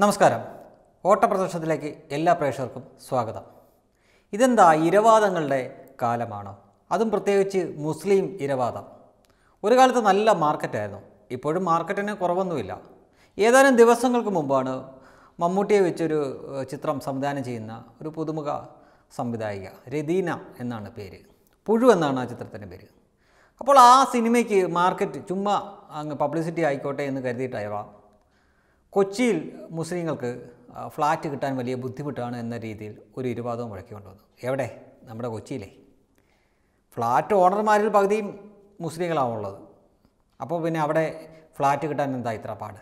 നമസ്കാരം ഓട്ടപ്രദർശനത്തിലേക്ക് എല്ലാ പ്രേക്ഷകർക്കും സ്വാഗതം ഇതെന്താ ഇരവാദങ്ങളുടെ കാലമാണോ അതും പ്രത്യേകിച്ച് മുസ്ലിം ഇരവാദം ഒരു കാലത്ത് നല്ല മാർക്കറ്റായിരുന്നു ഇപ്പോഴും മാർക്കറ്റിന് കുറവൊന്നുമില്ല ഏതാനും ദിവസങ്ങൾക്ക് മുമ്പാണ് മമ്മൂട്ടിയെ വെച്ചൊരു ഏഹ്, ചിത്രം സംവിധാനം ചെയ്യുന്ന ഒരു പുതുമുഖ സംവിധായിക രതീന എന്നാണ് പേര് പുഴു എന്നാണ് ആ ചിത്രത്തിൻ്റെ പേര് അപ്പോൾ ആ സിനിമയ്ക്ക് മാർക്കറ്റ് ചുമ്മാ അങ്ങ് പബ്ലിസിറ്റി ആയിക്കോട്ടെ എന്ന് കരുതിയിട്ടാവാം കൊച്ചിയിൽ മുസ്ലിങ്ങൾക്ക് ആ, ഫ്ലാറ്റ് കിട്ടാൻ വലിയ ബുദ്ധിമുട്ടാണ് എന്ന രീതിയിൽ ഒരു ഇരുവാദവും മുഴക്കി കൊണ്ടുവന്നു എവിടെ നമ്മുടെ കൊച്ചിയിലെ ഫ്ലാറ്റ് ഓണർമാരിൽ പകുതിയും മുസ്ലിങ്ങളാണുള്ളത് അപ്പോൾ പിന്നെ അവിടെ ഫ്ലാറ്റ് കിട്ടാൻ എന്താ ഇത്ര പാട്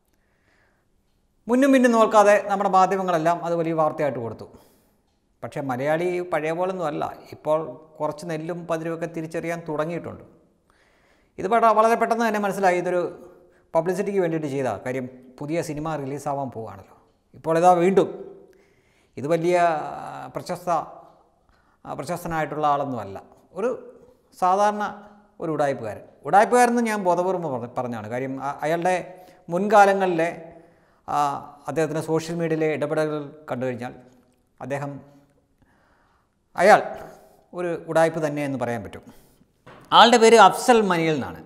മുന്നും പിന്നും നോക്കാതെ നമ്മുടെ മാധ്യമങ്ങളെല്ലാം അത് വലിയ വാർത്തയായിട്ട് കൊടുത്തു പക്ഷേ മലയാളി പഴയ പോലൊന്നും അല്ല ഇപ്പോൾ കുറച്ച് നെല്ലും പതിരുമൊക്കെ തിരിച്ചറിയാൻ തുടങ്ങിയിട്ടുണ്ട് ഇത് പെട്ട വളരെ പെട്ടെന്ന് തന്നെ മനസ്സിലായി ഇതൊരു പബ്ലിസിറ്റിക്ക് വേണ്ടിയിട്ട് ചെയ്ത കാര്യം പുതിയ സിനിമ റിലീസാവാൻ പോവുകയാണല്ലോ ഇപ്പോൾ ഇതാ വീണ്ടും ഇത് വലിയ ആ, പ്രശസ്ത ആ, പ്രശസ്തനായിട്ടുള്ള ആളൊന്നുമല്ല ഒരു സാധാരണ ഒരു ഉടായ്പുകാരൻ ഉടായ്പുകാരെന്ന് ഞാൻ ബോധപൂർവ്വം പറഞ്ഞ- പറഞ്ഞാണ് കാര്യം ആ- അയാളുടെ മുൻകാലങ്ങളിലെ ആ, അദ്ദേഹത്തിൻ്റെ സോഷ്യൽ മീഡിയയിലെ ഇടപെടലുകൾ കണ്ടു കഴിഞ്ഞാൽ അദ്ദേഹം അയാൾ ഒരു ഉടായ്പ തന്നെ എന്ന് പറയാൻ പറ്റും ആളുടെ പേര് അഫ്സൽ മനിയൽ എന്നാണ്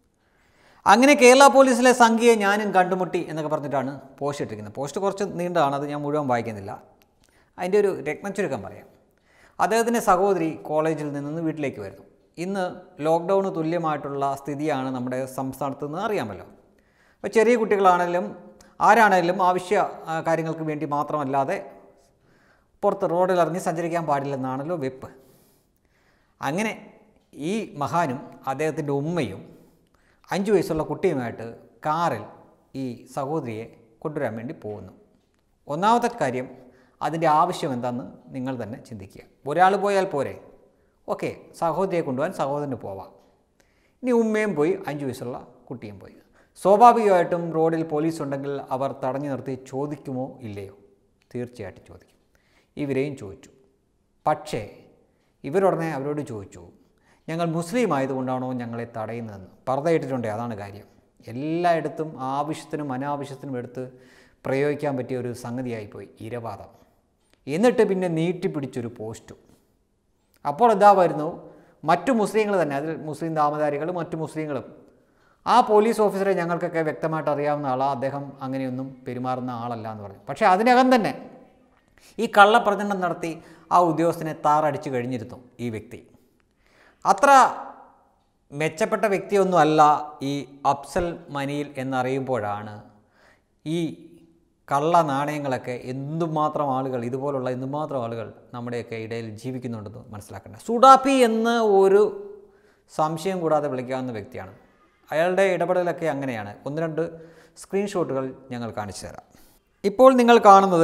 അങ്ങനെ കേരള പോലീസിലെ സംഖ്യയെ ഞാനും കണ്ടുമുട്ടി എന്നൊക്കെ പറഞ്ഞിട്ടാണ് പോസ്റ്റ് ഇട്ടിരിക്കുന്നത് പോസ്റ്റ് കുറച്ച് നീണ്ടതാണ് അത് ഞാൻ മുഴുവൻ വായിക്കുന്നില്ല അതിൻ്റെ ഒരു രത്നച്ചുരുക്കം പറയാം അദ്ദേഹത്തിൻ്റെ സഹോദരി കോളേജിൽ നിന്ന് വീട്ടിലേക്ക് വരുന്നു ഇന്ന് ലോക്ക്ഡൗണ് തുല്യമായിട്ടുള്ള സ്ഥിതിയാണ് നമ്മുടെ സംസ്ഥാനത്ത് നിന്ന് അറിയാമല്ലോ അപ്പോൾ ചെറിയ കുട്ടികളാണെങ്കിലും ആരാണെങ്കിലും ആവശ്യ ആ, കാര്യങ്ങൾക്ക് വേണ്ടി മാത്രമല്ലാതെ പുറത്ത് റോഡിലിറങ്ങി സഞ്ചരിക്കാൻ പാടില്ലെന്നാണല്ലോ വെപ്പ് അങ്ങനെ ഈ മഹാനും അദ്ദേഹത്തിൻ്റെ ഉമ്മയും അഞ്ച് വയസ്സുള്ള കുട്ടിയുമായിട്ട് കാറിൽ ഈ സഹോദരിയെ കൊണ്ടുവരാൻ വേണ്ടി പോകുന്നു ഒന്നാമത്തെ കാര്യം അതിൻ്റെ ആവശ്യം എന്താണെന്ന് നിങ്ങൾ തന്നെ ചിന്തിക്കുക ഒരാൾ പോയാൽ പോരെ ഓക്കെ സഹോദരിയെ കൊണ്ടുപോകാൻ സഹോദരന് പോവാം ഇനി ഉമ്മയും പോയി അഞ്ച് വയസ്സുള്ള കുട്ടിയും പോയി സ്വാഭാവികമായിട്ടും റോഡിൽ പോലീസ് ഉണ്ടെങ്കിൽ അവർ തടഞ്ഞു നിർത്തി ചോദിക്കുമോ ഇല്ലയോ തീർച്ചയായിട്ടും ചോദിക്കും ഇവരെയും ചോദിച്ചു പക്ഷേ ഇവരുടനെ അവരോട് ചോദിച്ചു ഞങ്ങൾ മുസ്ലിം ആയതുകൊണ്ടാണോ ഞങ്ങളെ തടയുന്നതെന്ന് പറതയിട്ടിട്ടുണ്ട് അതാണ് കാര്യം എല്ലായിടത്തും ആവശ്യത്തിനും അനാവശ്യത്തിനും എടുത്ത് പ്രയോഗിക്കാൻ പറ്റിയ ഒരു സംഗതിയായിപ്പോയി ഇരവാദം എന്നിട്ട് പിന്നെ നീട്ടിപ്പിടിച്ചൊരു പോസ്റ്റും അപ്പോൾ ഇതാ വരുന്നു മറ്റു മുസ്ലിങ്ങൾ തന്നെ അതിൽ മുസ്ലിം നാമധാരികളും മറ്റു മുസ്ലിങ്ങളും ആ പോലീസ് ഓഫീസറെ ഞങ്ങൾക്കൊക്കെ വ്യക്തമായിട്ട് അറിയാവുന്ന ആളാണ് അദ്ദേഹം അങ്ങനെയൊന്നും പെരുമാറുന്ന ആളല്ല എന്ന് പറഞ്ഞു പക്ഷേ അതിനകം തന്നെ ഈ കള്ളപ്രചരണം നടത്തി ആ ഉദ്യോഗസ്ഥനെ താറടിച്ചു കഴിഞ്ഞിരുന്നു ഈ വ്യക്തി അത്ര മെച്ചപ്പെട്ട വ്യക്തിയൊന്നും അല്ല ഈ അഫ്സൽ മനിയിൽ എന്നറിയുമ്പോഴാണ് ഈ കള്ള നാണയങ്ങളൊക്കെ എന്തുമാത്രം ആളുകൾ ഇതുപോലുള്ള എന്തുമാത്രം ആളുകൾ നമ്മുടെയൊക്കെ ഇടയിൽ ജീവിക്കുന്നുണ്ടെന്ന് മനസ്സിലാക്കേണ്ടത് സുഡാപ്പി എന്ന് ഒരു സംശയം കൂടാതെ വിളിക്കാവുന്ന വ്യക്തിയാണ് അയാളുടെ ഇടപെടലൊക്കെ അങ്ങനെയാണ് ഒന്ന് രണ്ട് സ്ക്രീൻഷോട്ടുകൾ ഞങ്ങൾ കാണിച്ചു തരാം ഇപ്പോൾ നിങ്ങൾ കാണുന്നത്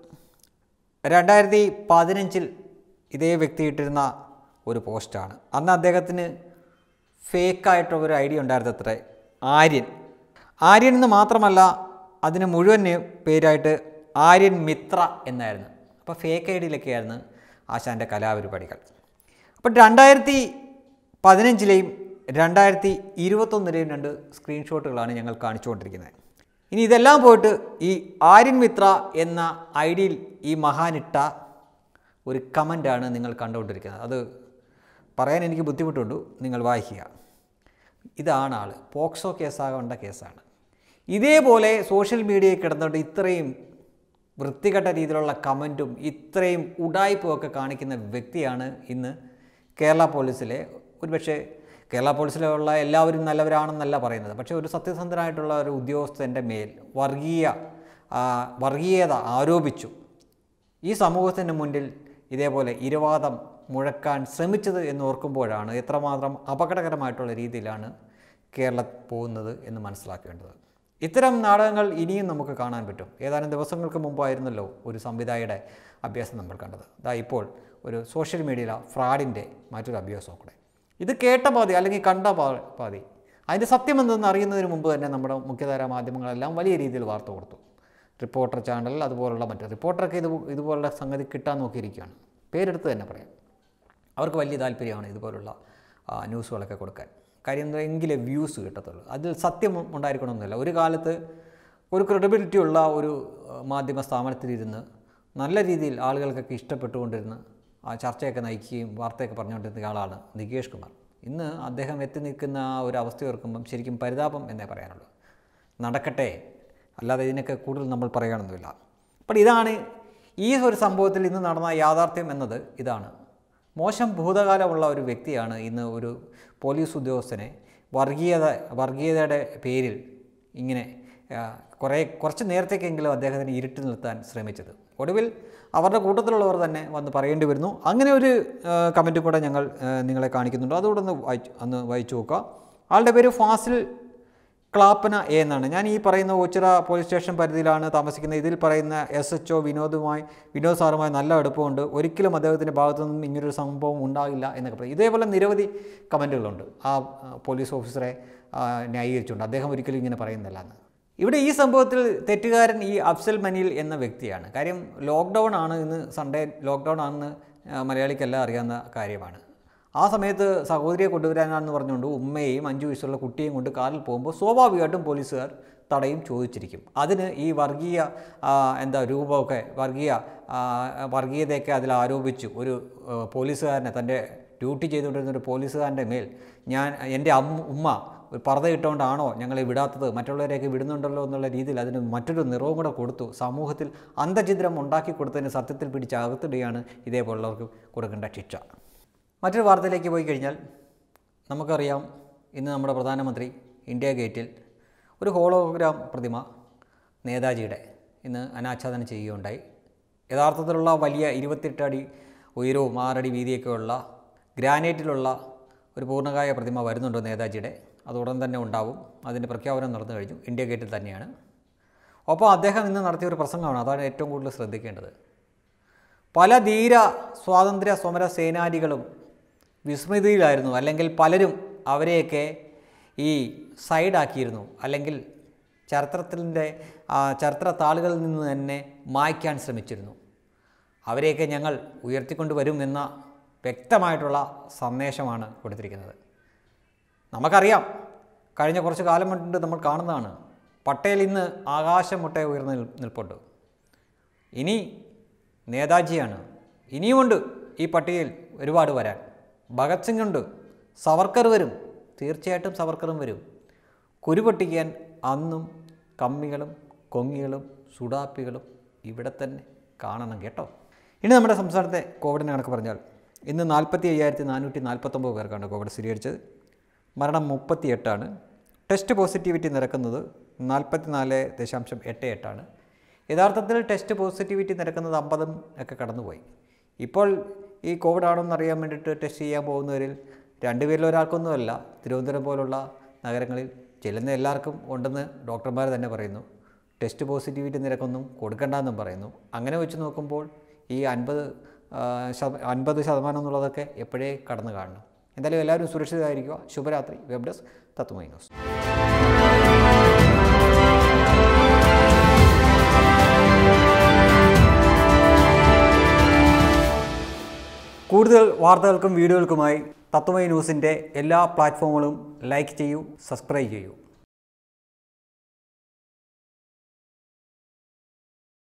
രണ്ടായിരത്തി പതിനഞ്ചിൽ ഇതേ വ്യക്തി ഇട്ടിരുന്ന ഒരു പോസ്റ്റാണ് അന്ന് അദ്ദേഹത്തിന് ഫേക്കായിട്ടുള്ള ഒരു ഐഡിയ ഉണ്ടായിരുന്നു അത്രേ ആര്യൻ ആര്യൻ എന്ന് മാത്രമല്ല അതിന് മുഴുവൻ നെ- പേരായിട്ട് ആര്യൻ മിത്ര എന്നായിരുന്നു അപ്പോൾ ഫേക്ക് ഐ ഡിയിലൊക്കെയായിരുന്നു ആശാൻ്റെ കലാപരിപാടികൾ അപ്പോൾ രണ്ടായിരത്തി പതിനഞ്ചിലെയും രണ്ടായിരത്തി ഇരുപത്തൊന്നിലെയും രണ്ട് സ്ക്രീൻഷോട്ടുകളാണ് ഞങ്ങൾ കാണിച്ചുകൊണ്ടിരിക്കുന്നത് ഇനി ഇതെല്ലാം പോയിട്ട് ഈ ആര്യൻ മിത്ര എന്ന ഐ ഡിയിൽ ഈ മഹാനിട്ട ഒരു കമൻ്റാണ് നിങ്ങൾ കണ്ടുകൊണ്ടിരിക്കുന്നത് അത് പറയാൻ എനിക്ക് ബുദ്ധിമുട്ടുണ്ട് നിങ്ങൾ വായിക്കുക ഇതാണ് ആൾ പോക്സോ കേസാകേണ്ട കേസാണ് ഇതേപോലെ സോഷ്യൽ മീഡിയയിൽ കിടന്നുകൊണ്ട് ഇത്രയും വൃത്തികെട്ട രീതിയിലുള്ള കമൻറ്റും ഇത്രയും ഉടായ്പും ഒക്കെ കാണിക്കുന്ന വ്യക്തിയാണ് ഇന്ന് കേരള പോലീസിലെ ഒരുപക്ഷെ കേരള പോലീസിലുള്ള എല്ലാവരും നല്ലവരാണെന്നല്ല പറയുന്നത് പക്ഷേ ഒരു സത്യസന്ധനായിട്ടുള്ള ഒരു ഉദ്യോഗസ്ഥൻ്റെ മേൽ വർഗീയ ആ, വർഗീയത ആരോപിച്ചു ഈ സമൂഹത്തിന് മുന്നിൽ ഇതേപോലെ ഇരവാദം മുഴക്കാൻ ശ്രമിച്ചത് എന്ന് ഓർക്കുമ്പോഴാണ് എത്രമാത്രം അപകടകരമായിട്ടുള്ള രീതിയിലാണ് കേരളം പോകുന്നത് എന്ന് മനസ്സിലാക്കേണ്ടത് ഇത്തരം നാടകങ്ങൾ ഇനിയും നമുക്ക് കാണാൻ പറ്റും ഏതാനും ദിവസങ്ങൾക്ക് മുമ്പായിരുന്നല്ലോ ഒരു സംവിധായകയുടെ അഭ്യാസം നമ്മൾ കണ്ടത് ദാ ഇപ്പോൾ ഒരു സോഷ്യൽ മീഡിയയിലെ ഫ്രാഡിൻ്റെ മറ്റൊരു അഭ്യാസവും കൂടെ ഇത് കേട്ട പാതി അല്ലെങ്കിൽ കണ്ട പാ- പാതി അതിൻ്റെ സത്യം എന്തെന്ന് അറിയുന്നതിന് മുമ്പ് തന്നെ നമ്മുടെ മുഖ്യധാരാ മാധ്യമങ്ങളെല്ലാം വലിയ രീതിയിൽ വാർത്ത കൊടുത്തു റിപ്പോർട്ടർ ചാനൽ അതുപോലുള്ള മറ്റ് റിപ്പോർട്ടറൊക്കെ ഇത് ഇതുപോലുള്ള സംഗതി കിട്ടാൻ നോക്കിയിരിക്കുകയാണ് പേരെടുത്ത് തന്നെ പറയാം അവർക്ക് വലിയ താല്പര്യമാണ് ഇതുപോലുള്ള ആ, ന്യൂസുകളൊക്കെ കൊടുക്കാൻ കാര്യം എന്താ എങ്കിലേ വ്യൂസ് കിട്ടത്തുള്ളൂ അതിൽ സത്യം ഉണ്ടായിരിക്കണമെന്നില്ല ഒരു കാലത്ത് ഒരു ക്രെഡിബിലിറ്റി ഉള്ള ഒരു ഏഹ്, മാധ്യമ സ്ഥാപനത്തിലിരുന്ന് നല്ല രീതിയിൽ ആളുകൾക്കൊക്കെ ഇഷ്ടപ്പെട്ടുകൊണ്ടിരുന്ന് ആ ചർച്ചയൊക്കെ നയിക്കുകയും വാർത്തയൊക്കെ പറഞ്ഞുകൊണ്ടിരുന്ന ആളാണ് നികേഷ് കുമാർ ഇന്ന് അദ്ദേഹം എത്തി നിൽക്കുന്ന ആ ഒരു അവസ്ഥ ഓർക്കുമ്പം ശരിക്കും പരിതാപം എന്നേ പറയാനുള്ളൂ നടക്കട്ടെ അല്ലാതെ ഇതിനൊക്കെ കൂടുതൽ നമ്മൾ പറയാനൊന്നുമില്ല അപ്പോൾ ഇതാണ് ഈ ഒരു സംഭവത്തിൽ ഇന്ന് നടന്ന യാഥാർത്ഥ്യം എന്നത് ഇതാണ് മോശം ഭൂതകാലമുള്ള ഒരു വ്യക്തിയാണ് ഇന്ന് ഒരു പോലീസ് ഉദ്യോഗസ്ഥനെ വർഗീയത വർഗീയതയുടെ പേരിൽ ഇങ്ങനെ ആ, കുറേ കുറച്ച് നേരത്തേക്കെങ്കിലും അദ്ദേഹത്തിന് ഇരുട്ടി നിർത്താൻ ശ്രമിച്ചത് ഒടുവിൽ അവരുടെ കൂട്ടത്തിലുള്ളവർ തന്നെ വന്ന് പറയേണ്ടി വരുന്നു അങ്ങനെ ഒരു കമൻറ്റ് കൂടെ ഞങ്ങൾ ആ, നിങ്ങളെ കാണിക്കുന്നുണ്ട് അതുകൂടെ ഒന്ന് വായിച്ചു അന്ന് വായിച്ചു നോക്കുക ആളുടെ പേര് ഫാസിൽ ക്ലാപ്പന എ എന്നാണ് ഞാൻ ഈ പറയുന്ന ഓച്ചിറ പോലീസ് സ്റ്റേഷൻ പരിധിയിലാണ് താമസിക്കുന്നത് ഇതിൽ പറയുന്ന എസ് എച്ച് ഒ വിനോദുമായി വിനോദ് സാറുമായി നല്ല അടുപ്പമുണ്ട് ഒരിക്കലും അദ്ദേഹത്തിൻ്റെ ഭാഗത്തു നിന്നും ഇങ്ങനൊരു സംഭവം ഉണ്ടാകില്ല എന്നൊക്കെ പറയും ഇതേപോലെ നിരവധി കമൻറ്റുകളുണ്ട് ആ ആ, പോലീസ് ഓഫീസറെ ആ, ന്യായീകരിച്ചുകൊണ്ട് അദ്ദേഹം ഒരിക്കലും ഇങ്ങനെ പറയുന്നില്ല എന്ന് ഇവിടെ ഈ സംഭവത്തിൽ തെറ്റുകാരൻ ഈ അഫ്സൽ മനിൽ എന്ന വ്യക്തിയാണ് കാര്യം ലോക്ക്ഡൗൺ ആണ് ഇന്ന് സൺഡേ ലോക്ക്ഡൗൺ ആണെന്ന് ആ, മലയാളിക്കെല്ലാം അറിയാവുന്ന കാര്യമാണ് ആ സമയത്ത് സഹോദരിയെ കൊണ്ടുവരാനാണെന്ന് പറഞ്ഞുകൊണ്ട് ഉമ്മയെയും അഞ്ചു വയസ്സുള്ള കുട്ടിയെയും കൊണ്ട് കാറിൽ പോകുമ്പോൾ സ്വാഭാവികമായിട്ടും പോലീസുകാർ തടയും ചോദിച്ചിരിക്കും അതിന് ഈ വർഗീയ ആ, എന്താ രൂപമൊക്കെ വർഗീയ ആ, വർഗീയതയൊക്കെ അതിൽ ആരോപിച്ചു ഒരു ആ, പോലീസുകാരനെ തൻ്റെ ഡ്യൂട്ടി ചെയ്തുകൊണ്ടിരുന്ന ഒരു പോലീസുകാരൻ്റെ മേൽ ഞാൻ എൻ്റെ അമ്മ ഉമ്മ ഒരു പർദ്ദ ഇട്ടുകൊണ്ടാണോ ഞങ്ങളെ വിടാത്തത് മറ്റുള്ളവരെയൊക്കെ വിടുന്നുണ്ടല്ലോ എന്നുള്ള രീതിയിൽ അതിന് മറ്റൊരു നിറവും കൂടെ കൊടുത്തു സമൂഹത്തിൽ അന്തചിത്രം ഉണ്ടാക്കി കൊടുത്തതിന് സത്യത്തിൽ പിടിച്ച് അകത്തിടുകയാണ് ഇതേപോലുള്ളവർക്ക് കൊടുക്കേണ്ട ശിക്ഷ മറ്റൊരു വാർത്തയിലേക്ക് പോയി കഴിഞ്ഞാൽ നമുക്കറിയാം ഇന്ന് നമ്മുടെ പ്രധാനമന്ത്രി ഇന്ത്യ ഗേറ്റിൽ ഒരു ഹോളോഗ്രാം പ്രതിമ നേതാജിയുടെ ഇന്ന് അനാച്ഛാദനം ചെയ്യുകയുണ്ടായി യഥാർത്ഥത്തിലുള്ള വലിയ ഇരുപത്തെട്ട് അടി ഉയരവും ആറടി വീതിയൊക്കെയുള്ള ഗ്രാനൈറ്റിലുള്ള ഒരു പൂർണ്ണകായ പ്രതിമ വരുന്നുണ്ട് നേതാജിയുടെ അത് ഉടൻ തന്നെ ഉണ്ടാവും അതിൻ്റെ പ്രഖ്യാപനം നടന്നു കഴിഞ്ഞു ഇന്ത്യ ഗേറ്റിൽ തന്നെയാണ് ഒപ്പം അദ്ദേഹം ഇന്ന് നടത്തിയ ഒരു പ്രസംഗമാണ് അതാണ് ഏറ്റവും കൂടുതൽ ശ്രദ്ധിക്കേണ്ടത് പല ധീര സ്വാതന്ത്ര്യ സമര സേനാനികളും വിസ്മൃതിയിലായിരുന്നു അല്ലെങ്കിൽ പലരും അവരെയൊക്കെ ഈ സൈഡാക്കിയിരുന്നു അല്ലെങ്കിൽ ചരിത്രത്തിൻ്റെ ചരിത്ര താളുകളിൽ നിന്ന് തന്നെ മായ്ക്കാൻ ശ്രമിച്ചിരുന്നു അവരെയൊക്കെ ഞങ്ങൾ ഉയർത്തിക്കൊണ്ടുവരും എന്ന വ്യക്തമായിട്ടുള്ള സന്ദേശമാണ് കൊടുത്തിരിക്കുന്നത് നമുക്കറിയാം കഴിഞ്ഞ കുറച്ച് കാലം കൊണ്ട് നമ്മൾ കാണുന്നതാണ് പട്ടേൽ ഇന്ന് ആകാശം മുട്ട ഉയർന്ന് നിൽ- നിൽപ്പുണ്ട് ഇനി നേതാജിയാണ് ഇനിയുമുണ്ട് ഈ പട്ടികയിൽ ഒരുപാട് വരാൻ ഭഗത് സിംഗ് ഉണ്ട് സവർക്കർ വരും തീർച്ചയായിട്ടും സവർക്കറും വരും കുരുപൊട്ടിക്കാൻ അന്നും കമ്മികളും കൊങ്ങികളും സുഡാപ്പികളും ഇവിടെ തന്നെ കാണണം കേട്ടോ ഇനി നമ്മുടെ സംസ്ഥാനത്തെ കോവിഡിനെ കണക്ക് പറഞ്ഞാൽ ഇന്ന് നാൽപ്പത്തി അയ്യായിരത്തി നാനൂറ്റി നാൽപ്പത്തൊമ്പത് പേർക്കാണ് കോവിഡ് സ്ഥിരീകരിച്ചത് മരണം മുപ്പത്തിയെട്ടാണ് ടെസ്റ്റ് പോസിറ്റിവിറ്റി നിരക്കുന്നത് നാൽപ്പത്തി നാല് ദശാംശം എട്ട് എട്ടാണ് യഥാർത്ഥത്തിൽ ടെസ്റ്റ് പോസിറ്റിവിറ്റി നിരക്കുന്നത് അമ്പതും ഒക്കെ കടന്നുപോയി ഇപ്പോൾ ഈ കോവിഡ് ആണോ എന്ന് അറിയാൻ വേണ്ടിയിട്ട് ടെസ്റ്റ് ചെയ്യാൻ പോകുന്നവരിൽ രണ്ടുപേരിൽ ഒരാൾക്കൊന്നുമല്ല തിരുവനന്തപുരം പോലുള്ള നഗരങ്ങളിൽ ചെല്ലുന്ന എല്ലാവർക്കും ഉണ്ടെന്ന് ഡോക്ടർമാർ തന്നെ പറയുന്നു ടെസ്റ്റ് പോസിറ്റിവിറ്റി നിരക്കൊന്നും കൊടുക്കണ്ടെന്നും പറയുന്നു അങ്ങനെ വെച്ച് നോക്കുമ്പോൾ ഈ അൻപത് ശത അൻപത് ശതമാനം എന്നുള്ളതൊക്കെ എപ്പോഴേ കടന്നു കാണണം എന്തായാലും എല്ലാവരും സുരക്ഷിതരായിരിക്കുക ശുഭരാത്രി വെബ് ഡെസ്ക് തത്വമൈ ന്യൂസ് കൂടുതൽ വാർത്തകൾക്കും വീഡിയോകൾക്കുമായി തത്വമൈ ന്യൂസിൻ്റെ എല്ലാ പ്ലാറ്റ്ഫോമുകളും ലൈക്ക് ചെയ്യൂ സബ്സ്ക്രൈബ് ചെയ്യൂ